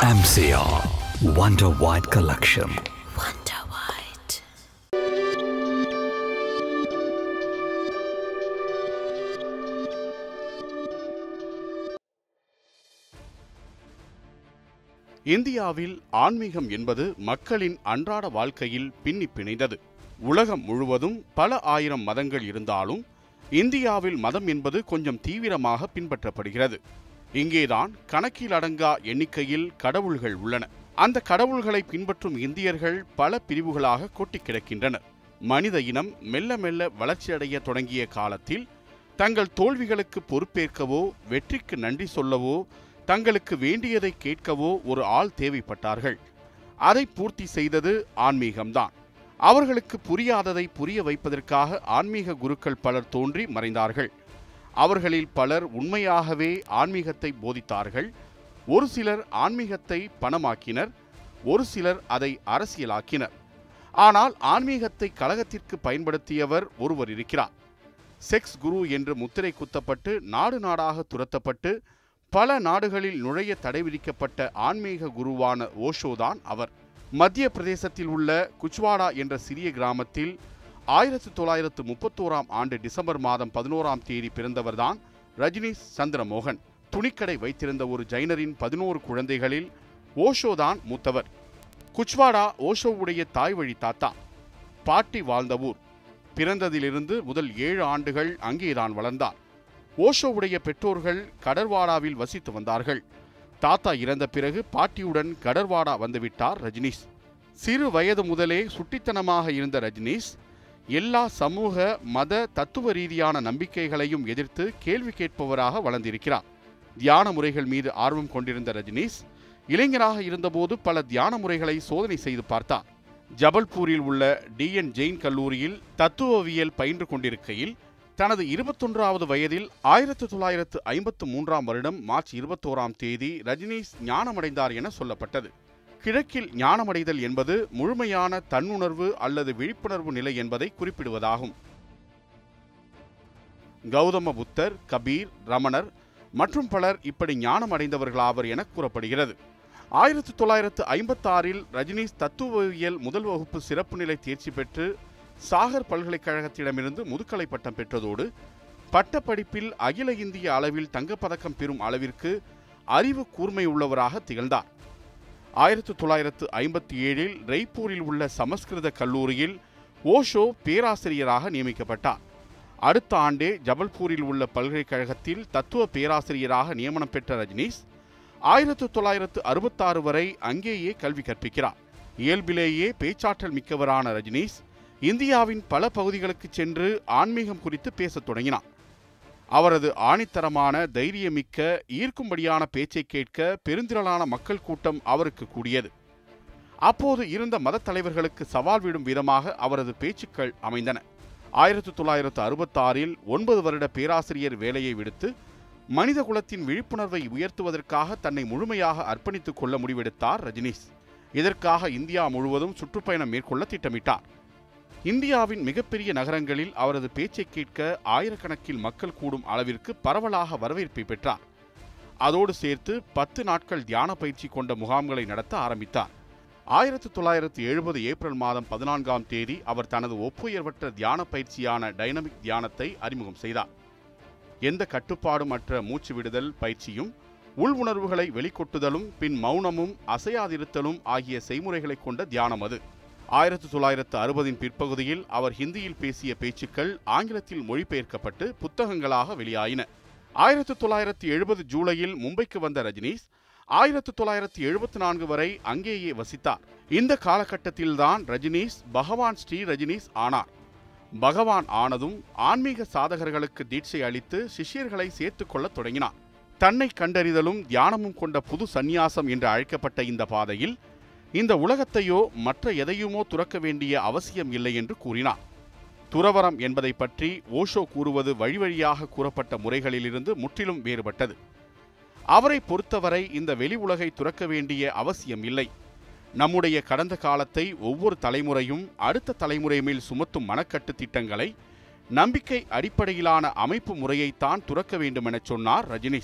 MCR Wonder White Collection. Wonder White. இந்தியாவில் ஆன்மீகம் என்பது மக்களின் அன்றாட வாழ்க்கையில் பின்னி பிணைந்தது உலகம் முழுவதும் பல ஆயிரம் மதங்கள் இருந்தாலும் இந்தியாவில் மதம் என்பது கொஞ்சம் தீவிரமாக பின்பற்றப்படுகிறது இங்கேதான் கணக்கில் அடங்கா எண்ணிக்கையில் கடவுள்கள் உள்ளன அந்த கடவுள்களை பின்பற்றும் இந்தியர்கள் பல பிரிவுகளாக கொட்டி கிடக்கின்றனர் மனித இனம் மெல்ல மெல்ல வளர்ச்சியடைய தொடங்கிய காலத்தில் தங்கள் தோல்விகளுக்கு பொறுப்பேற்கவோ வெற்றிக்கு நன்றி சொல்லவோ தங்களுக்கு வேண்டியதை கேட்கவோ ஒரு ஆள் தேவைப்பட்டார்கள் அதை பூர்த்தி செய்தது ஆன்மீகம்தான் அவர்களுக்கு புரியாததை புரிய வைப்பதற்காக ஆன்மீக குருக்கள் பலர் தோன்றி மறைந்தார்கள் அவர்களில் பலர் உண்மையாகவே ஆன்மீகத்தை போதித்தார்கள் ஒரு சிலர் ஆன்மீகத்தை பணமாக்கினர் ஒரு சிலர் அதை அரசியலாக்கினர் ஆனால் ஆன்மீகத்தை கழகத்திற்கு பயன்படுத்தியவர் ஒருவர் இருக்கிறார் செக்ஸ் குரு என்று முத்திரை குத்தப்பட்டு நாடு நாடாக துரத்தப்பட்டு பல நாடுகளில் நுழைய தடை விதிக்கப்பட்ட ஆன்மீக குருவான ஓஷோதான் அவர் மத்திய பிரதேசத்தில் உள்ள குச்வாடா என்ற சிறிய கிராமத்தில் ஆயிரத்தி தொள்ளாயிரத்து முப்பத்தோராம் ஆண்டு டிசம்பர் மாதம் பதினோராம் தேதி பிறந்தவர்தான் ரஜினிஷ் சந்திரமோகன் துணிக்கடை வைத்திருந்த ஒரு ஜைனரின் பதினோரு குழந்தைகளில் ஓஷோதான் மூத்தவர் குச்வாடா ஓஷோவுடைய தாய் வழி தாத்தா பாட்டி வாழ்ந்த ஊர் பிறந்ததிலிருந்து முதல் ஏழு ஆண்டுகள் அங்கேதான் வளர்ந்தார் ஓஷோவுடைய பெற்றோர்கள் கடர்வாடாவில் வசித்து வந்தார்கள் தாத்தா இறந்த பிறகு பாட்டியுடன் கடர்வாடா வந்துவிட்டார் ரஜினிஷ் சிறு வயது முதலே சுட்டித்தனமாக இருந்த ரஜினிஷ் எல்லா சமூக மத தத்துவ ரீதியான நம்பிக்கைகளையும் எதிர்த்து கேள்வி கேட்பவராக வளர்ந்திருக்கிறார் தியான முறைகள் மீது ஆர்வம் கொண்டிருந்த ரஜினிஷ் இளைஞராக இருந்தபோது பல தியான முறைகளை சோதனை செய்து பார்த்தார் ஜபல்பூரில் உள்ள டிஎன் ஜெயின் கல்லூரியில் தத்துவவியல் பயின்று கொண்டிருக்கையில் தனது இருபத்தொன்றாவது வயதில் ஆயிரத்து தொள்ளாயிரத்து ஐம்பத்து மூன்றாம் வருடம் மார்ச் இருபத்தோராம் தேதி ரஜினிஷ் ஞானமடைந்தார் என சொல்லப்பட்டது கிழக்கில் ஞானமடைதல் என்பது முழுமையான தன்னுணர்வு அல்லது விழிப்புணர்வு நிலை என்பதை குறிப்பிடுவதாகும் கௌதம புத்தர் கபீர் ரமணர் மற்றும் பலர் இப்படி ஞானம் அடைந்தவர்களாவர் என கூறப்படுகிறது ஆயிரத்தி தொள்ளாயிரத்து ஐம்பத்தாறில் ரஜினிஷ் தத்துவவியல் முதல் வகுப்பு சிறப்பு நிலை தேர்ச்சி பெற்று சாகர் பல்கலைக்கழகத்திடமிருந்து முதுகலை பட்டம் பெற்றதோடு பட்டப்படிப்பில் அகில இந்திய அளவில் தங்கப்பதக்கம் பெறும் அளவிற்கு அறிவு கூர்மை உள்ளவராக திகழ்ந்தார் ஆயிரத்தி தொள்ளாயிரத்து ஐம்பத்தி ஏழில் ரெய்ப்பூரில் உள்ள சமஸ்கிருத கல்லூரியில் ஓஷோ பேராசிரியராக நியமிக்கப்பட்டார் அடுத்த ஆண்டே ஜபல்பூரில் உள்ள பல்கலைக்கழகத்தில் தத்துவ பேராசிரியராக நியமனம் பெற்ற ரஜினிஷ் ஆயிரத்து தொள்ளாயிரத்து அறுபத்தாறு வரை அங்கேயே கல்வி கற்பிக்கிறார் இயல்பிலேயே பேச்சாற்றல் மிக்கவரான ரஜினிஷ் இந்தியாவின் பல பகுதிகளுக்கு சென்று ஆன்மீகம் குறித்து பேசத் தொடங்கினார் அவரது ஆணித்தரமான தைரியமிக்க ஈர்க்கும்படியான பேச்சை கேட்க பெருந்திரளான மக்கள் கூட்டம் அவருக்கு கூடியது அப்போது இருந்த மதத் தலைவர்களுக்கு சவால் விடும் விதமாக அவரது பேச்சுக்கள் அமைந்தன ஆயிரத்தி தொள்ளாயிரத்து அறுபத்தாறில் ஒன்பது வருட பேராசிரியர் வேலையை விடுத்து மனித குலத்தின் விழிப்புணர்வை உயர்த்துவதற்காக தன்னை முழுமையாக அர்ப்பணித்துக் கொள்ள முடிவெடுத்தார் ரஜினிஷ் இதற்காக இந்தியா முழுவதும் சுற்றுப்பயணம் மேற்கொள்ள திட்டமிட்டார் இந்தியாவின் மிகப்பெரிய நகரங்களில் அவரது பேச்சை கேட்க ஆயிரக்கணக்கில் மக்கள் கூடும் அளவிற்கு பரவலாக வரவேற்பை பெற்றார் அதோடு சேர்த்து பத்து நாட்கள் தியான பயிற்சி கொண்ட முகாம்களை நடத்த ஆரம்பித்தார் ஆயிரத்தி தொள்ளாயிரத்தி எழுபது ஏப்ரல் மாதம் பதினான்காம் தேதி அவர் தனது ஒப்புயர்வற்ற தியான பயிற்சியான டைனமிக் தியானத்தை அறிமுகம் செய்தார் எந்த கட்டுப்பாடுமற்ற மூச்சு விடுதல் பயிற்சியும் உள் உணர்வுகளை வெளிக்கொட்டுதலும் பின் மௌனமும் அசையாதிருத்தலும் ஆகிய செய்முறைகளை கொண்ட தியானம் அது ஆயிரத்தி தொள்ளாயிரத்து அறுபதின் பிற்பகுதியில் அவர் ஹிந்தியில் பேசிய பேச்சுக்கள் ஆங்கிலத்தில் மொழிபெயர்க்கப்பட்டு புத்தகங்களாக வெளியாயின ஆயிரத்தி தொள்ளாயிரத்தி எழுபது ஜூலையில் மும்பைக்கு வந்த ரஜினிஷ் ஆயிரத்தி தொள்ளாயிரத்தி எழுபத்தி நான்கு வரை அங்கேயே வசித்தார் இந்த காலகட்டத்தில்தான் ரஜினிஷ் பகவான் ஸ்ரீ ரஜினிஷ் ஆனார் பகவான் ஆனதும் ஆன்மீக சாதகர்களுக்கு தீட்சை அளித்து சிஷ்யர்களை சேர்த்துக் கொள்ளத் தொடங்கினார் தன்னை கண்டறிதலும் தியானமும் கொண்ட புது சந்நியாசம் என்று அழைக்கப்பட்ட இந்த பாதையில் இந்த உலகத்தையோ மற்ற எதையுமோ துறக்க வேண்டிய அவசியம் இல்லை என்று கூறினார் துறவரம் என்பதை பற்றி ஓஷோ கூறுவது வழி வழியாக கூறப்பட்ட முறைகளிலிருந்து முற்றிலும் வேறுபட்டது அவரை பொறுத்தவரை இந்த வெளி உலகை துறக்க வேண்டிய அவசியம் இல்லை நம்முடைய கடந்த காலத்தை ஒவ்வொரு தலைமுறையும் அடுத்த தலைமுறை மேல் சுமத்தும் மனக்கட்டு திட்டங்களை நம்பிக்கை அடிப்படையிலான அமைப்பு முறையைத்தான் துறக்க வேண்டும் எனச் சொன்னார் ரஜினிஷ்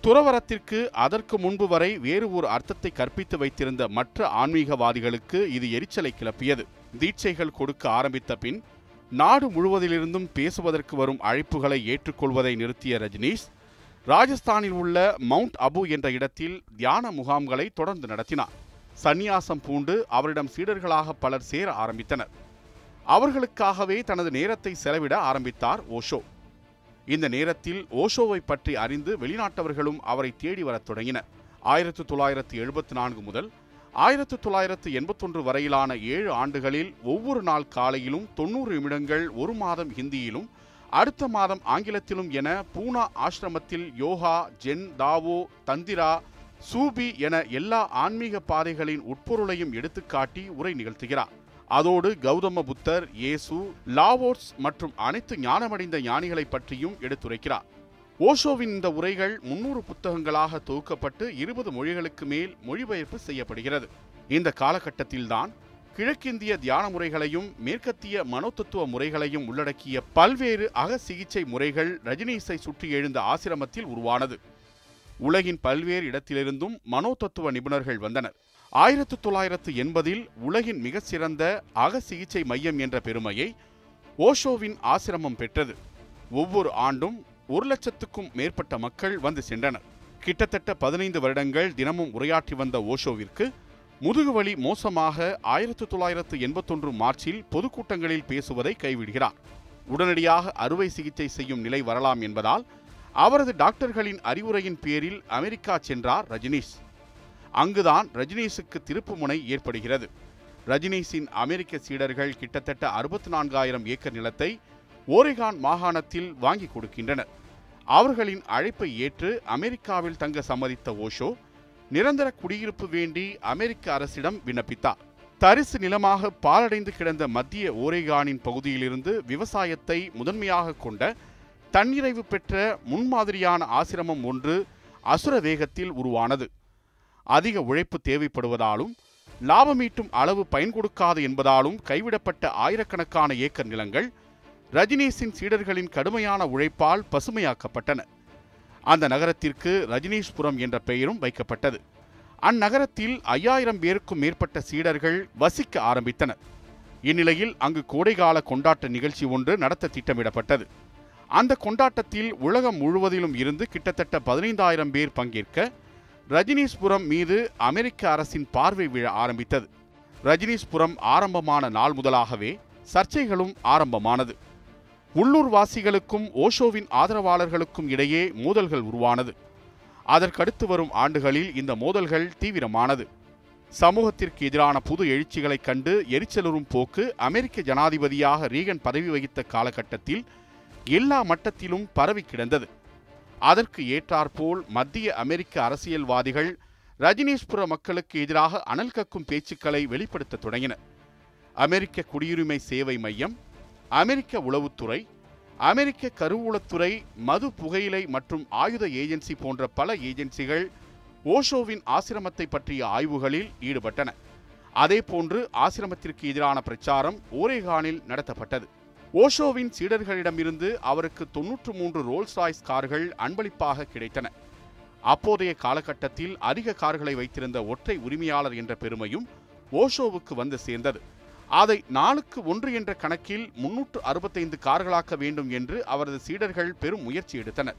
துறவரத்திற்கு அதற்கு முன்பு வரை வேறு ஒரு அர்த்தத்தை கற்பித்து வைத்திருந்த மற்ற ஆன்மீகவாதிகளுக்கு இது எரிச்சலை கிளப்பியது தீட்சைகள் கொடுக்க ஆரம்பித்த பின் நாடு முழுவதிலிருந்தும் பேசுவதற்கு வரும் அழைப்புகளை ஏற்றுக்கொள்வதை நிறுத்திய ரஜினீஷ் ராஜஸ்தானில் உள்ள மவுண்ட் அபு என்ற இடத்தில் தியான முகாம்களை தொடர்ந்து நடத்தினார் சந்நியாசம் பூண்டு அவரிடம் சீடர்களாக பலர் சேர ஆரம்பித்தனர் அவர்களுக்காகவே தனது நேரத்தை செலவிட ஆரம்பித்தார் ஓஷோ இந்த நேரத்தில் ஓஷோவை பற்றி அறிந்து வெளிநாட்டவர்களும் அவரை தேடி வரத் தொடங்கினர் ஆயிரத்து தொள்ளாயிரத்து எழுபத்தி நான்கு முதல் ஆயிரத்து தொள்ளாயிரத்து எண்பத்தொன்று வரையிலான ஏழு ஆண்டுகளில் ஒவ்வொரு நாள் காலையிலும் தொண்ணூறு நிமிடங்கள் ஒரு மாதம் ஹிந்தியிலும் அடுத்த மாதம் ஆங்கிலத்திலும் என பூனா ஆசிரமத்தில் யோகா ஜென் தாவோ தந்திரா சூபி என எல்லா ஆன்மீக பாதைகளின் உட்பொருளையும் எடுத்துக்காட்டி உரை நிகழ்த்துகிறார் அதோடு கௌதம புத்தர் இயேசு லாவோட்ஸ் மற்றும் அனைத்து ஞானமடைந்த ஞானிகளை பற்றியும் எடுத்துரைக்கிறார் ஓஷோவின் இந்த உரைகள் முன்னூறு புத்தகங்களாக தொகுக்கப்பட்டு இருபது மொழிகளுக்கு மேல் மொழிபெயர்ப்பு செய்யப்படுகிறது இந்த காலகட்டத்தில்தான் கிழக்கிந்திய தியான முறைகளையும் மேற்கத்திய மனோதத்துவ முறைகளையும் உள்ளடக்கிய பல்வேறு அக சிகிச்சை முறைகள் ரஜினீஸை சுற்றி எழுந்த ஆசிரமத்தில் உருவானது உலகின் பல்வேறு இடத்திலிருந்தும் மனோதத்துவ நிபுணர்கள் வந்தனர் ஆயிரத்து தொள்ளாயிரத்து எண்பதில் உலகின் மிகச் சிறந்த அக சிகிச்சை மையம் என்ற பெருமையை ஓஷோவின் ஆசிரமம் பெற்றது ஒவ்வொரு ஆண்டும் ஒரு லட்சத்துக்கும் மேற்பட்ட மக்கள் வந்து சென்றனர் கிட்டத்தட்ட பதினைந்து வருடங்கள் தினமும் உரையாற்றி வந்த ஓஷோவிற்கு முதுகுவலி மோசமாக ஆயிரத்து தொள்ளாயிரத்து எண்பத்தொன்று மார்ச்சில் பொதுக்கூட்டங்களில் பேசுவதை கைவிடுகிறார் உடனடியாக அறுவை சிகிச்சை செய்யும் நிலை வரலாம் என்பதால் அவரது டாக்டர்களின் அறிவுரையின் பேரில் அமெரிக்கா சென்றார் ரஜினீஷ் அங்குதான் ரஜினீஷுக்கு திருப்புமுனை ஏற்படுகிறது ரஜினீஷின் அமெரிக்க சீடர்கள் கிட்டத்தட்ட அறுபத்தி நான்காயிரம் ஏக்கர் நிலத்தை ஓரிகான் மாகாணத்தில் வாங்கி கொடுக்கின்றனர் அவர்களின் அழைப்பை ஏற்று அமெரிக்காவில் தங்க சம்மதித்த ஓஷோ நிரந்தர குடியிருப்பு வேண்டி அமெரிக்க அரசிடம் விண்ணப்பித்தார் தரிசு நிலமாக பாலடைந்து கிடந்த மத்திய ஓரேகானின் பகுதியிலிருந்து விவசாயத்தை முதன்மையாக கொண்ட தன்னிறைவு பெற்ற முன்மாதிரியான ஆசிரமம் ஒன்று அசுர வேகத்தில் உருவானது அதிக உழைப்பு தேவைப்படுவதாலும் லாபமீட்டும் அளவு பயன் கொடுக்காது என்பதாலும் கைவிடப்பட்ட ஆயிரக்கணக்கான ஏக்கர் நிலங்கள் ரஜினீஷின் சீடர்களின் கடுமையான உழைப்பால் பசுமையாக்கப்பட்டன அந்த நகரத்திற்கு ரஜினீஷ்புரம் என்ற பெயரும் வைக்கப்பட்டது அந்நகரத்தில் ஐயாயிரம் பேருக்கும் மேற்பட்ட சீடர்கள் வசிக்க ஆரம்பித்தனர் இந்நிலையில் அங்கு கோடைகால கொண்டாட்ட நிகழ்ச்சி ஒன்று நடத்த திட்டமிடப்பட்டது அந்த கொண்டாட்டத்தில் உலகம் முழுவதிலும் இருந்து கிட்டத்தட்ட பதினைந்தாயிரம் பேர் பங்கேற்க ரஜினீஸ்புரம் மீது அமெரிக்க அரசின் பார்வை விழ ஆரம்பித்தது ரஜினீஸ்புரம் ஆரம்பமான நாள் முதலாகவே சர்ச்சைகளும் ஆரம்பமானது உள்ளூர் வாசிகளுக்கும் ஓஷோவின் ஆதரவாளர்களுக்கும் இடையே மோதல்கள் உருவானது அதற்கடுத்து வரும் ஆண்டுகளில் இந்த மோதல்கள் தீவிரமானது சமூகத்திற்கு எதிரான புது எழுச்சிகளைக் கண்டு எரிச்சலுறும் போக்கு அமெரிக்க ஜனாதிபதியாக ரீகன் பதவி வகித்த காலகட்டத்தில் எல்லா மட்டத்திலும் பரவி கிடந்தது அதற்கு ஏற்றாற்போல் மத்திய அமெரிக்க அரசியல்வாதிகள் ரஜினீஷ்புர மக்களுக்கு எதிராக அனல் கக்கும் பேச்சுக்களை வெளிப்படுத்த தொடங்கினர் அமெரிக்க குடியுரிமை சேவை மையம் அமெரிக்க உளவுத்துறை அமெரிக்க கருவூலத்துறை மது புகையிலை மற்றும் ஆயுத ஏஜென்சி போன்ற பல ஏஜென்சிகள் ஓஷோவின் ஆசிரமத்தை பற்றிய ஆய்வுகளில் ஈடுபட்டன அதேபோன்று ஆசிரமத்திற்கு எதிரான பிரச்சாரம் ஓரேகானில் நடத்தப்பட்டது ஓஷோவின் சீடர்களிடமிருந்து அவருக்கு தொன்னூற்று மூன்று ரோல்ஸ் ராய்ஸ் கார்கள் அன்பளிப்பாக கிடைத்தன அப்போதைய காலகட்டத்தில் அதிக கார்களை வைத்திருந்த ஒற்றை உரிமையாளர் என்ற பெருமையும் ஓஷோவுக்கு வந்து சேர்ந்தது அதை நாளுக்கு ஒன்று என்ற கணக்கில் முன்னூற்று அறுபத்தைந்து கார்களாக்க வேண்டும் என்று அவரது சீடர்கள் பெரும் முயற்சி எடுத்தனர்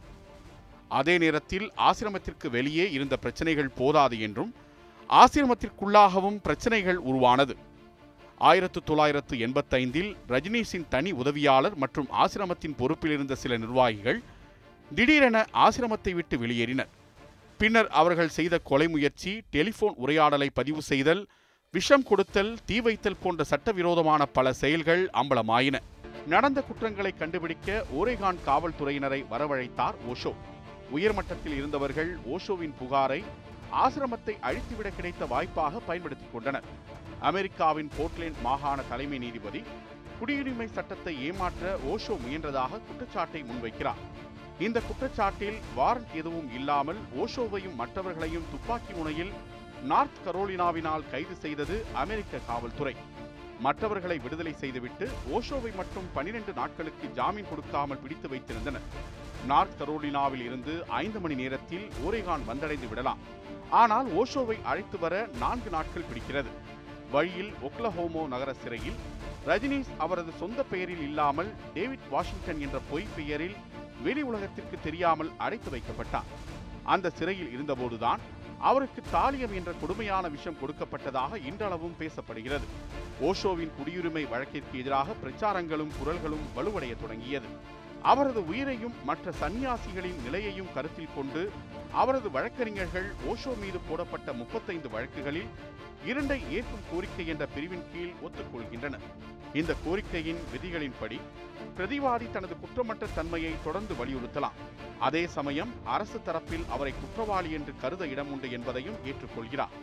அதே நேரத்தில் ஆசிரமத்திற்கு வெளியே இருந்த பிரச்சனைகள் போதாது என்றும் ஆசிரமத்திற்குள்ளாகவும் பிரச்சனைகள் உருவானது ஆயிரத்து தொள்ளாயிரத்து எண்பத்தைந்தில் ரஜினீஷின் தனி உதவியாளர் மற்றும் ஆசிரமத்தின் பொறுப்பில் இருந்த சில நிர்வாகிகள் திடீரென ஆசிரமத்தை விட்டு வெளியேறினர் பின்னர் அவர்கள் செய்த கொலை முயற்சி டெலிபோன் உரையாடலை பதிவு செய்தல் விஷம் கொடுத்தல் தீ வைத்தல் போன்ற சட்டவிரோதமான பல செயல்கள் அம்பலமாயின நடந்த குற்றங்களை கண்டுபிடிக்க ஓரேகான் காவல்துறையினரை வரவழைத்தார் ஓஷோ உயர்மட்டத்தில் இருந்தவர்கள் ஓஷோவின் புகாரை ஆசிரமத்தை அழித்துவிட கிடைத்த வாய்ப்பாக பயன்படுத்திக் கொண்டனர் அமெரிக்காவின் போர்ட்லேண்ட் மாகாண தலைமை நீதிபதி குடியுரிமை சட்டத்தை ஏமாற்ற ஓஷோ முயன்றதாக குற்றச்சாட்டை முன்வைக்கிறார் இந்த குற்றச்சாட்டில் வாரண்ட் எதுவும் இல்லாமல் ஓஷோவையும் மற்றவர்களையும் துப்பாக்கி முனையில் நார்த் கரோலினாவினால் கைது செய்தது அமெரிக்க காவல்துறை மற்றவர்களை விடுதலை செய்துவிட்டு ஓஷோவை மட்டும் பனிரெண்டு நாட்களுக்கு ஜாமீன் கொடுக்காமல் பிடித்து வைத்திருந்தனர் நார்த் கரோலினாவில் இருந்து ஐந்து மணி நேரத்தில் ஓரேகான் வந்தடைந்து விடலாம் ஆனால் ஓஷோவை அழைத்து வர நான்கு நாட்கள் பிடிக்கிறது வழியில் ஒக்லஹோமோ நகர சிறையில் ரஜினிஸ் அவரது சொந்த பெயரில் இல்லாமல் டேவிட் வாஷிங்டன் என்ற பொய் பெயரில் வெளி உலகத்திற்கு தெரியாமல் அடைத்து வைக்கப்பட்டார் அந்த சிறையில் இருந்தபோதுதான் அவருக்கு தாலியம் என்ற கொடுமையான விஷயம் கொடுக்கப்பட்டதாக இன்றளவும் பேசப்படுகிறது ஓஷோவின் குடியுரிமை வழக்கிற்கு எதிராக பிரச்சாரங்களும் குரல்களும் வலுவடைய தொடங்கியது அவரது உயிரையும் மற்ற சன்னியாசிகளின் நிலையையும் கருத்தில் கொண்டு அவரது வழக்கறிஞர்கள் ஓஷோ மீது போடப்பட்ட முப்பத்தைந்து வழக்குகளில் இரண்டை ஏற்கும் கோரிக்கை என்ற பிரிவின் கீழ் ஒத்துக்கொள்கின்றனர் இந்த கோரிக்கையின் விதிகளின்படி பிரதிவாதி தனது குற்றமற்ற தன்மையை தொடர்ந்து வலியுறுத்தலாம் அதே சமயம் அரசு தரப்பில் அவரை குற்றவாளி என்று கருத இடம் உண்டு என்பதையும் ஏற்றுக்கொள்கிறார்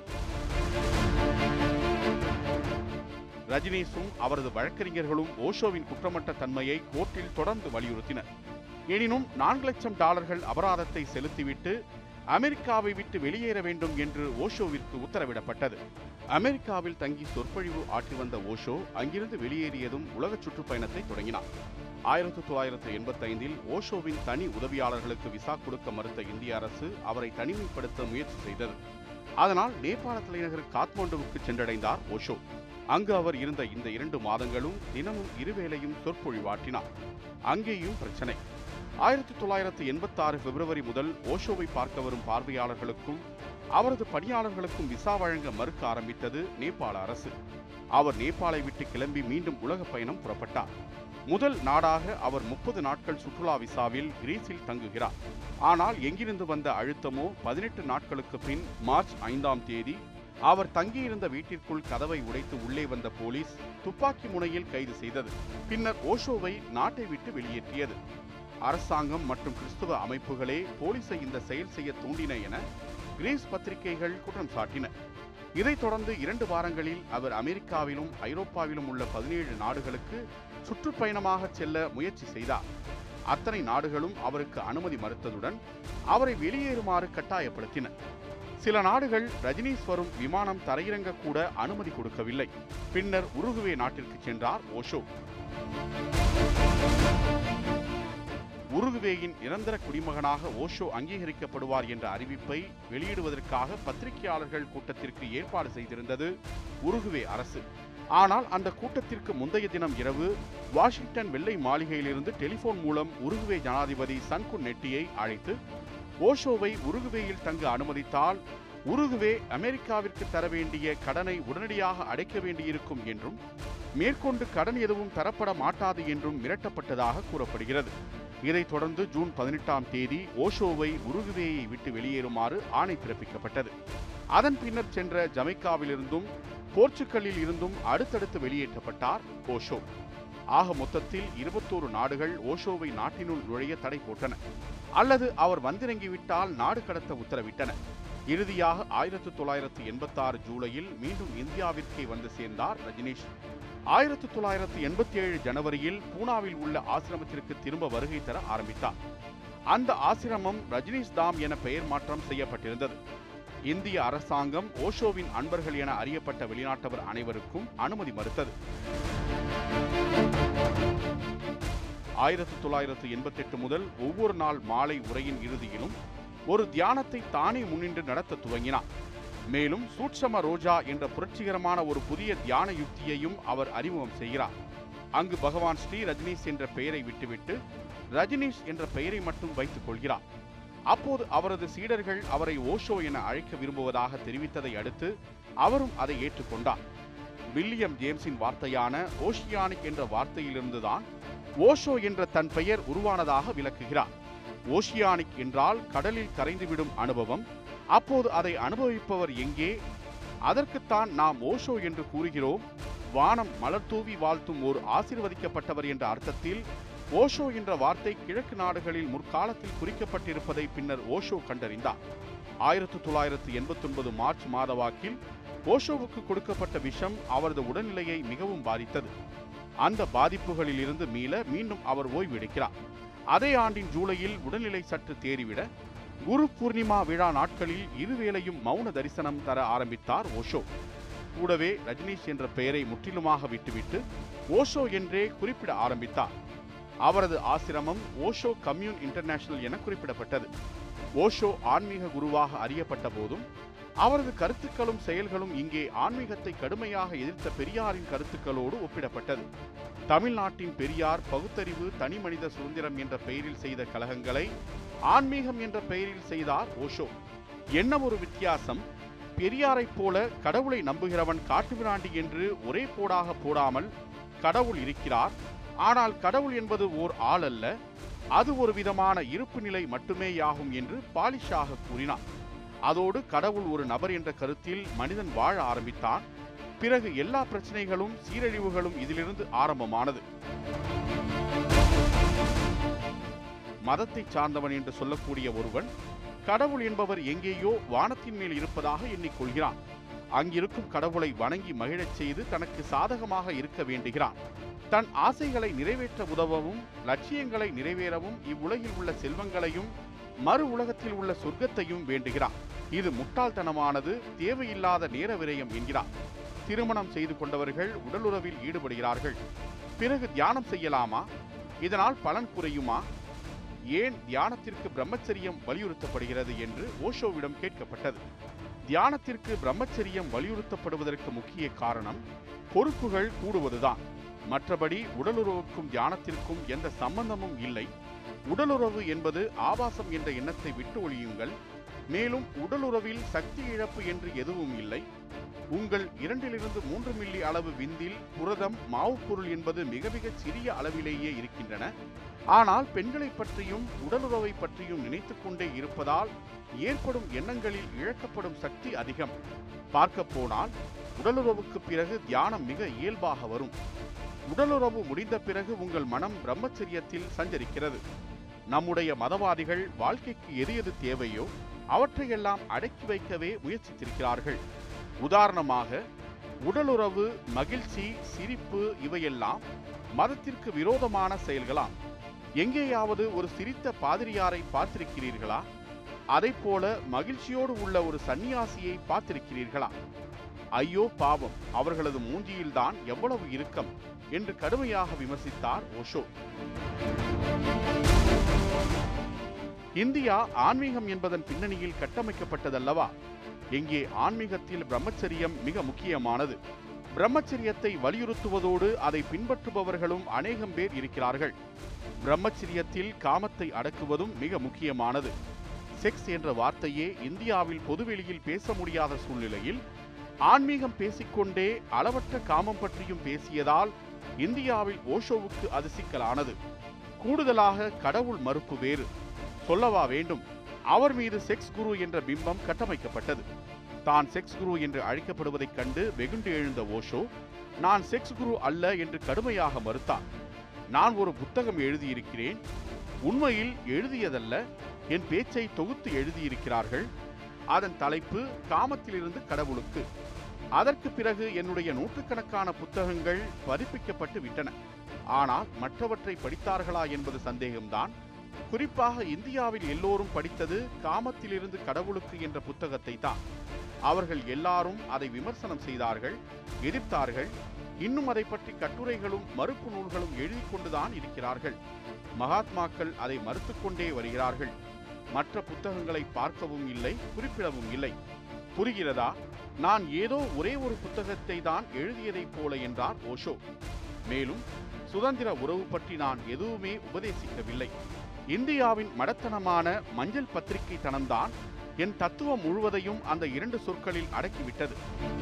ரஜினீஷும் அவரது வழக்கறிஞர்களும் ஓஷோவின் குற்றமற்ற தன்மையை கோர்ட்டில் தொடர்ந்து வலியுறுத்தினர் எனினும் நான்கு லட்சம் டாலர்கள் அபராதத்தை செலுத்திவிட்டு அமெரிக்காவை விட்டு வெளியேற வேண்டும் என்று ஓஷோவிற்கு உத்தரவிடப்பட்டது அமெரிக்காவில் தங்கி சொற்பொழிவு ஆற்றி வந்த ஓஷோ அங்கிருந்து வெளியேறியதும் உலக சுற்றுப்பயணத்தை தொடங்கினார் ஆயிரத்தி தொள்ளாயிரத்து எண்பத்தைந்தில் ஓஷோவின் தனி உதவியாளர்களுக்கு விசா கொடுக்க மறுத்த இந்திய அரசு அவரை தனிமைப்படுத்த முயற்சி செய்தது அதனால் நேபாள தலைநகர் காத்மாண்டுவுக்கு சென்றடைந்தார் ஓஷோ அங்கு அவர் இருந்த இந்த இரண்டு மாதங்களும் தினமும் இருவேளையும் சொற்பொழிவாற்றினார் அங்கேயும் பிரச்சனை ஆயிரத்தி தொள்ளாயிரத்து எண்பத்தாறு பிப்ரவரி முதல் ஓஷோவை பார்க்க வரும் பார்வையாளர்களுக்கும் அவரது பணியாளர்களுக்கும் விசா வழங்க மறுக்க ஆரம்பித்தது நேபாள அரசு அவர் நேபாளை விட்டு கிளம்பி மீண்டும் உலக பயணம் புறப்பட்டார் முதல் நாடாக அவர் முப்பது நாட்கள் சுற்றுலா விசாவில் கிரீஸில் தங்குகிறார் ஆனால் எங்கிருந்து வந்த அழுத்தமோ பதினெட்டு நாட்களுக்கு பின் மார்ச் ஐந்தாம் தேதி அவர் தங்கியிருந்த வீட்டிற்குள் கதவை உடைத்து உள்ளே வந்த போலீஸ் துப்பாக்கி முனையில் கைது செய்தது பின்னர் ஓஷோவை நாட்டை விட்டு வெளியேற்றியது அரசாங்கம் மற்றும் கிறிஸ்துவ அமைப்புகளே போலீஸை இந்த செயல் செய்ய தூண்டின என கிரீஸ் பத்திரிகைகள் குற்றம் சாட்டின இதைத் தொடர்ந்து இரண்டு வாரங்களில் அவர் அமெரிக்காவிலும் ஐரோப்பாவிலும் உள்ள பதினேழு நாடுகளுக்கு சுற்றுப்பயணமாக செல்ல முயற்சி செய்தார் அத்தனை நாடுகளும் அவருக்கு அனுமதி மறுத்ததுடன் அவரை வெளியேறுமாறு கட்டாயப்படுத்தின சில நாடுகள் ரஜினீஸ் வரும் விமானம் தரையிறங்க கூட அனுமதி கொடுக்கவில்லை பின்னர் உருகுவே நாட்டிற்கு சென்றார் ஓஷோ உருகுவேயின் நிரந்தர குடிமகனாக ஓஷோ அங்கீகரிக்கப்படுவார் என்ற அறிவிப்பை வெளியிடுவதற்காக பத்திரிகையாளர்கள் கூட்டத்திற்கு ஏற்பாடு செய்திருந்தது உருகுவே அரசு ஆனால் அந்த கூட்டத்திற்கு முந்தைய தினம் இரவு வாஷிங்டன் வெள்ளை மாளிகையிலிருந்து டெலிபோன் மூலம் உருகுவே ஜனாதிபதி சன்குன் நெட்டியை அழைத்து ஓஷோவை உருகுவேயில் தங்க அனுமதித்தால் உருகுவே அமெரிக்காவிற்கு தர வேண்டிய கடனை உடனடியாக அடைக்க வேண்டியிருக்கும் என்றும் மேற்கொண்டு கடன் எதுவும் தரப்பட மாட்டாது என்றும் மிரட்டப்பட்டதாக கூறப்படுகிறது இதைத் தொடர்ந்து ஜூன் பதினெட்டாம் தேதி ஓஷோவை உருகுவேயை விட்டு வெளியேறுமாறு ஆணை பிறப்பிக்கப்பட்டது அதன் பின்னர் சென்ற ஜமைக்காவிலிருந்தும் போர்ச்சுக்கல்லில் இருந்தும் அடுத்தடுத்து வெளியேற்றப்பட்டார் ஓஷோ ஆக மொத்தத்தில் இருபத்தோரு நாடுகள் ஓஷோவை நாட்டினுள் நுழைய தடை போட்டன அல்லது அவர் வந்திறங்கிவிட்டால் நாடு கடத்த உத்தரவிட்டன இறுதியாக ஆயிரத்து தொள்ளாயிரத்து எண்பத்தாறு ஜூலையில் மீண்டும் இந்தியாவிற்கே வந்து சேர்ந்தார் ரஜினீஷ் ஆயிரத்து தொள்ளாயிரத்து எண்பத்தி ஏழு ஜனவரியில் பூனாவில் உள்ள ஆசிரமத்திற்கு திரும்ப வருகை தர ஆரம்பித்தார் அந்த ஆசிரமம் ரஜினீஷ் தாம் என பெயர் மாற்றம் செய்யப்பட்டிருந்தது இந்திய அரசாங்கம் ஓஷோவின் அன்பர்கள் என அறியப்பட்ட வெளிநாட்டவர் அனைவருக்கும் அனுமதி மறுத்தது ஆயிரத்து தொள்ளாயிரத்து எண்பத்தெட்டு முதல் ஒவ்வொரு நாள் மாலை உரையின் இறுதியிலும் ஒரு தியானத்தை தானே முன்னின்று நடத்த துவங்கினார் மேலும் சூட்சம ரோஜா என்ற புரட்சிகரமான ஒரு புதிய தியான யுக்தியையும் அவர் அறிமுகம் செய்கிறார் அங்கு பகவான் ஸ்ரீ ரஜினீஷ் என்ற பெயரை விட்டுவிட்டு ரஜினீஷ் என்ற பெயரை மட்டும் வைத்துக் கொள்கிறார் அப்போது அவரது சீடர்கள் அவரை ஓஷோ என அழைக்க விரும்புவதாக தெரிவித்ததை அடுத்து அவரும் அதை ஏற்றுக்கொண்டார் வில்லியம் ஜேம்ஸின் வார்த்தையான ஓஷியானிக் என்ற வார்த்தையிலிருந்துதான் ஓஷோ என்ற தன் பெயர் உருவானதாக விளக்குகிறார் ஓஷியானிக் என்றால் கடலில் கரைந்துவிடும் அனுபவம் அப்போது அதை அனுபவிப்பவர் எங்கே அதற்குத்தான் நாம் ஓஷோ என்று கூறுகிறோம் வானம் மலர் தூவி வாழ்த்தும் ஒரு ஆசீர்வதிக்கப்பட்டவர் என்ற அர்த்தத்தில் ஓஷோ என்ற வார்த்தை கிழக்கு நாடுகளில் முற்காலத்தில் குறிக்கப்பட்டிருப்பதை பின்னர் ஓஷோ கண்டறிந்தார் ஆயிரத்து தொள்ளாயிரத்து எண்பத்தொன்பது மார்ச் மாத வாக்கில் ஓஷோவுக்கு கொடுக்கப்பட்ட விஷம் அவரது உடல்நிலையை மிகவும் பாதித்தது அந்த பாதிப்புகளில் இருந்து மீள மீண்டும் அவர் ஓய்வெடுக்கிறார் அதே ஆண்டின் ஜூலையில் உடல்நிலை சற்று தேறிவிட குரு பூர்ணிமா விழா நாட்களில் இருவேளையும் மௌன தரிசனம் தர ஆரம்பித்தார் ஓஷோ கூடவே ரஜினீஷ் என்ற பெயரை முற்றிலுமாக விட்டுவிட்டு ஓஷோ என்றே குறிப்பிட ஆரம்பித்தார் அவரது ஆசிரமம் ஓஷோ கம்யூன் இன்டர்நேஷனல் என குறிப்பிடப்பட்டது ஓஷோ ஆன்மீக குருவாக அறியப்பட்ட போதும் அவரது கருத்துக்களும் செயல்களும் இங்கே ஆன்மீகத்தை கடுமையாக எதிர்த்த பெரியாரின் கருத்துக்களோடு ஒப்பிடப்பட்டது தமிழ்நாட்டின் பெரியார் பகுத்தறிவு தனிமனித சுதந்திரம் என்ற பெயரில் செய்த கலகங்களை ஆன்மீகம் என்ற பெயரில் செய்தார் ஓஷோ என்ன ஒரு வித்தியாசம் பெரியாரைப் போல கடவுளை நம்புகிறவன் காட்டுமிராண்டி என்று ஒரே போடாக போடாமல் கடவுள் இருக்கிறார் ஆனால் கடவுள் என்பது ஓர் ஆள் அல்ல அது ஒரு விதமான இருப்பு நிலை மட்டுமேயாகும் என்று பாலிஷாக கூறினார் அதோடு கடவுள் ஒரு நபர் என்ற கருத்தில் மனிதன் வாழ ஆரம்பித்தான் பிறகு எல்லா பிரச்சனைகளும் சீரழிவுகளும் இதிலிருந்து ஆரம்பமானது மதத்தை சார்ந்தவன் என்று சொல்லக்கூடிய ஒருவன் கடவுள் என்பவர் எங்கேயோ வானத்தின் மேல் இருப்பதாக எண்ணிக்கொள்கிறான் அங்கிருக்கும் கடவுளை வணங்கி மகிழச் செய்து தனக்கு சாதகமாக இருக்க வேண்டுகிறான் தன் ஆசைகளை நிறைவேற்ற உதவவும் லட்சியங்களை நிறைவேறவும் இவ்வுலகில் உள்ள செல்வங்களையும் மறு உலகத்தில் உள்ள சொர்க்கத்தையும் வேண்டுகிறான் இது முட்டாள்தனமானது தேவையில்லாத நேர விரயம் என்கிறார் திருமணம் செய்து கொண்டவர்கள் உடலுறவில் ஈடுபடுகிறார்கள் பிறகு தியானம் செய்யலாமா இதனால் பலன் குறையுமா ஏன் தியானத்திற்கு பிரம்மச்சரியம் வலியுறுத்தப்படுகிறது என்று ஓஷோவிடம் கேட்கப்பட்டது தியானத்திற்கு பிரம்மச்சரியம் வலியுறுத்தப்படுவதற்கு முக்கிய காரணம் பொறுப்புகள் கூடுவதுதான் மற்றபடி உடலுறவுக்கும் தியானத்திற்கும் எந்த சம்பந்தமும் இல்லை உடலுறவு என்பது ஆபாசம் என்ற எண்ணத்தை விட்டு ஒழியுங்கள் மேலும் உடலுறவில் சக்தி இழப்பு என்று எதுவும் இல்லை உங்கள் இரண்டிலிருந்து மூன்று மில்லி அளவு விந்தில் புரதம் மாவுப் பொருள் என்பது மிக மிகச் சிறிய அளவிலேயே இருக்கின்றன ஆனால் பெண்களை பற்றியும் உடலுறவை பற்றியும் நினைத்துக் கொண்டே இருப்பதால் ஏற்படும் எண்ணங்களில் இழக்கப்படும் சக்தி அதிகம் பார்க்க போனால் உடலுறவுக்கு பிறகு தியானம் மிக இயல்பாக வரும் உடலுறவு முடிந்த பிறகு உங்கள் மனம் பிரம்மச்சரியத்தில் சஞ்சரிக்கிறது நம்முடைய மதவாதிகள் வாழ்க்கைக்கு எது எது தேவையோ அவற்றையெல்லாம் அடக்கி வைக்கவே முயற்சித்திருக்கிறார்கள் உதாரணமாக உடலுறவு மகிழ்ச்சி சிரிப்பு இவையெல்லாம் மதத்திற்கு விரோதமான செயல்களாம் எங்கேயாவது ஒரு சிரித்த பாதிரியாரை பார்த்திருக்கிறீர்களா அதைப் போல மகிழ்ச்சியோடு உள்ள ஒரு சந்நியாசியை பார்த்திருக்கிறீர்களா ஐயோ பாவம் அவர்களது மூஞ்சியில்தான் எவ்வளவு இறுக்கம் என்று கடுமையாக விமர்சித்தார் ஓஷோ இந்தியா ஆன்மீகம் என்பதன் பின்னணியில் கட்டமைக்கப்பட்டதல்லவா எங்கே ஆன்மீகத்தில் பிரம்மச்சரியம் மிக முக்கியமானது பிரம்மச்சரியத்தை வலியுறுத்துவதோடு அதை பின்பற்றுபவர்களும் அநேகம் பேர் இருக்கிறார்கள் பிரம்மச்சரியத்தில் காமத்தை அடக்குவதும் மிக முக்கியமானது செக்ஸ் என்ற வார்த்தையே இந்தியாவில் பொதுவெளியில் பேச முடியாத சூழ்நிலையில் ஆன்மீகம் பேசிக்கொண்டே அளவற்ற காமம் பற்றியும் பேசியதால் இந்தியாவில் ஓஷோவுக்கு அது சிக்கலானது கூடுதலாக கடவுள் மறுப்பு வேறு சொல்லவா வேண்டும் அவர் மீது செக்ஸ் குரு என்ற பிம்பம் கட்டமைக்கப்பட்டது தான் செக்ஸ் குரு என்று அழைக்கப்படுவதைக் கண்டு வெகுண்டு எழுந்த ஓஷோ நான் செக்ஸ் குரு அல்ல என்று கடுமையாக மறுத்தார் நான் ஒரு புத்தகம் எழுதியிருக்கிறேன் உண்மையில் எழுதியதல்ல என் பேச்சை தொகுத்து எழுதியிருக்கிறார்கள் அதன் தலைப்பு காமத்திலிருந்து கடவுளுக்கு அதற்கு பிறகு என்னுடைய நூற்றுக்கணக்கான புத்தகங்கள் பதிப்பிக்கப்பட்டு விட்டன ஆனால் மற்றவற்றை படித்தார்களா என்பது சந்தேகம்தான் குறிப்பாக இந்தியாவில் எல்லோரும் படித்தது காமத்திலிருந்து கடவுளுக்கு என்ற புத்தகத்தை தான் அவர்கள் எல்லாரும் அதை விமர்சனம் செய்தார்கள் எதிர்த்தார்கள் இன்னும் அதை பற்றி கட்டுரைகளும் மறுப்பு நூல்களும் எழுதி கொண்டுதான் இருக்கிறார்கள் மகாத்மாக்கள் அதை மறுத்துக்கொண்டே வருகிறார்கள் மற்ற புத்தகங்களை பார்க்கவும் இல்லை குறிப்பிடவும் இல்லை புரிகிறதா நான் ஏதோ ஒரே ஒரு புத்தகத்தை தான் எழுதியதைப் போல என்றார் ஓஷோ மேலும் சுதந்திர உறவு பற்றி நான் எதுவுமே உபதேசிக்கவில்லை இந்தியாவின் மடத்தனமான மஞ்சள் பத்திரிகை தனம்தான் என் தத்துவம் முழுவதையும் அந்த இரண்டு சொற்களில் அடக்கிவிட்டது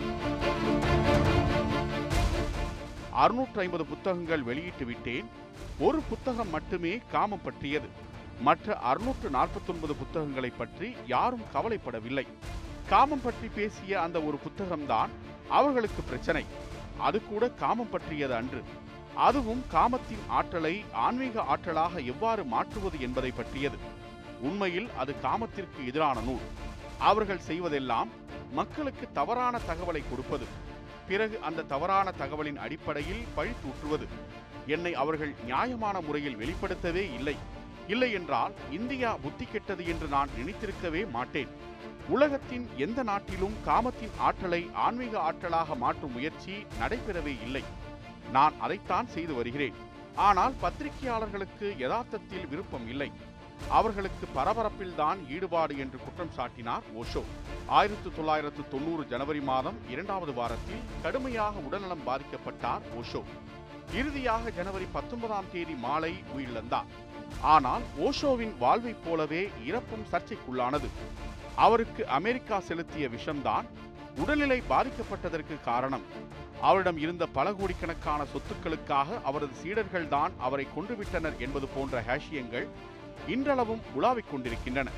அறுநூற்று ஐம்பது புத்தகங்கள் வெளியிட்டு விட்டேன் ஒரு புத்தகம் மட்டுமே காமம் பற்றியது மற்ற அறுநூற்று நாற்பத்தொன்பது புத்தகங்களை பற்றி யாரும் கவலைப்படவில்லை காமம் பற்றி பேசிய அந்த ஒரு புத்தகம்தான் அவர்களுக்கு பிரச்சனை அது கூட காமம் பற்றியது அன்று அதுவும் காமத்தின் ஆற்றலை ஆன்மீக ஆற்றலாக எவ்வாறு மாற்றுவது என்பதை பற்றியது உண்மையில் அது காமத்திற்கு எதிரான நூல் அவர்கள் செய்வதெல்லாம் மக்களுக்கு தவறான தகவலை கொடுப்பது பிறகு அந்த தவறான தகவலின் அடிப்படையில் பழி தூற்றுவது என்னை அவர்கள் நியாயமான முறையில் வெளிப்படுத்தவே இல்லை இல்லை என்றால் இந்தியா புத்தி கெட்டது என்று நான் நினைத்திருக்கவே மாட்டேன் உலகத்தின் எந்த நாட்டிலும் காமத்தின் ஆற்றலை ஆன்மீக ஆற்றலாக மாற்றும் முயற்சி நடைபெறவே இல்லை நான் அதைத்தான் செய்து வருகிறேன் ஆனால் பத்திரிகையாளர்களுக்கு யதார்த்தத்தில் விருப்பம் இல்லை அவர்களுக்கு பரபரப்பில்தான் ஈடுபாடு என்று குற்றம் சாட்டினார் ஓஷோ ஆயிரத்து தொள்ளாயிரத்து தொண்ணூறு ஜனவரி மாதம் இரண்டாவது வாரத்தில் கடுமையாக உடல்நலம் பாதிக்கப்பட்டார் ஓஷோ இறுதியாக ஜனவரி பத்தொன்பதாம் தேதி மாலை உயிரிழந்தார் ஆனால் ஓஷோவின் வாழ்வைப் போலவே இறப்பும் சர்ச்சைக்குள்ளானது அவருக்கு அமெரிக்கா செலுத்திய விஷம்தான் உடல்நிலை பாதிக்கப்பட்டதற்கு காரணம் அவரிடம் இருந்த பல கோடிக்கணக்கான சொத்துக்களுக்காக அவரது சீடர்கள்தான் அவரை கொன்றுவிட்டனர் என்பது போன்ற ஹேஷியங்கள் இன்றளவும் உலாவிக் கொண்டிருக்கின்றன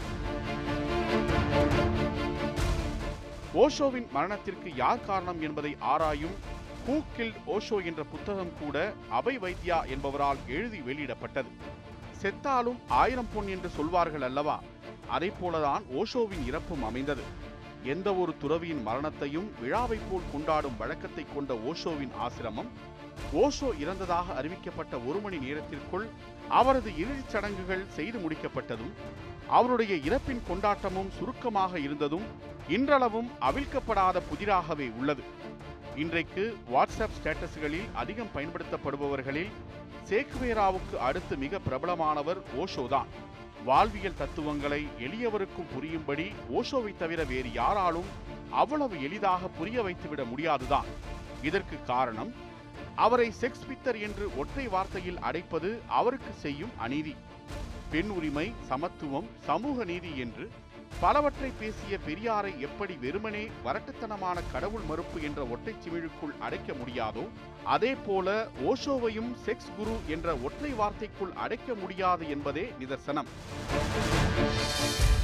ஓஷோவின் மரணத்திற்கு யார் காரணம் என்பதை ஆராயும் ஹூ கில்ட் ஓஷோ என்ற புத்தகம் கூட அபை வைத்யா என்பவரால் எழுதி வெளியிடப்பட்டது செத்தாலும் ஆயிரம் பொன் என்று சொல்வார்கள் அல்லவா அதை போலதான் ஓஷோவின் இறப்பும் அமைந்தது எந்த ஒரு துறவியின் மரணத்தையும் விழாவைப் போல் கொண்டாடும் வழக்கத்தை கொண்ட ஓஷோவின் ஆசிரமம் ஓஷோ இறந்ததாக அறிவிக்கப்பட்ட ஒரு மணி நேரத்திற்குள் அவரது இறுதிச் சடங்குகள் செய்து முடிக்கப்பட்டதும் அவருடைய இறப்பின் கொண்டாட்டமும் சுருக்கமாக இருந்ததும் இன்றளவும் அவிழ்க்கப்படாத புதிராகவே உள்ளது இன்றைக்கு வாட்ஸ்அப் ஸ்டேட்டஸ்களில் அதிகம் பயன்படுத்தப்படுபவர்களில் சேக்குவேராவுக்கு அடுத்து மிக பிரபலமானவர் ஓஷோதான் வாழ்வியல் தத்துவங்களை எளியவருக்கும் புரியும்படி ஓஷோவை தவிர வேறு யாராலும் அவ்வளவு எளிதாக புரிய வைத்துவிட முடியாதுதான் இதற்கு காரணம் அவரை செக்ஸ் பித்தர் என்று ஒற்றை வார்த்தையில் அடைப்பது அவருக்கு செய்யும் அநீதி பெண் உரிமை சமத்துவம் சமூக நீதி என்று பலவற்றை பேசிய பெரியாரை எப்படி வெறுமனே வரட்டுத்தனமான கடவுள் மறுப்பு என்ற ஒற்றைச் சிமிழுக்குள் அடைக்க முடியாதோ அதே போல ஓஷோவையும் செக்ஸ் குரு என்ற ஒற்றை வார்த்தைக்குள் அடைக்க முடியாது என்பதே நிதர்சனம்